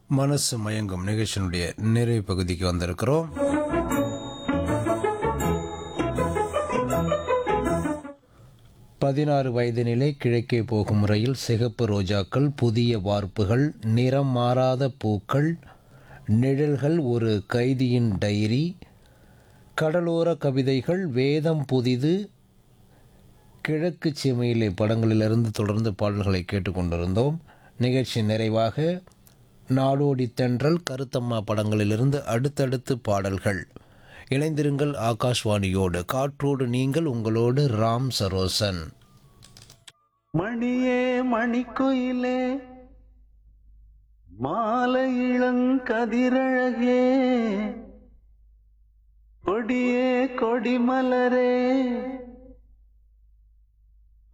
மனசு மயங்கும் நிகழ்ச்சியினுடைய நிறைவு பகுதிக்கு வந்திருக்கிறோம் பதினாறு வயதினிலே கிழக்கே போகும் முறையில் சிகப்பு ரோஜாக்கள் புதிய வார்ப்புகள் நிறம் மாறாத பூக்கள் நிழல்கள் ஒரு கைதியின் டைரி கடலோர கவிதைகள் வேதம் புதிது கிழக்கு சீமையிலே படங்களிலிருந்து தொடர்ந்து பாடல்களை கேட்டுக்கொண்டிருந்தோம் நிகழ்ச்சி நிறைவாக நாடோடி தென்றல் கருத்தம்மா படங்களிலிருந்து அடுத்தடுத்து பாடல்கள் இணைந்திருங்கள் ஆகாஷ்வாணியோடு காற்றோடு நீங்கள் உங்களோடு ராம் சரோசன் மணியே மணிக்குயிலே மாலை இளங்கதிரழகே கொடியே கொடிமலரே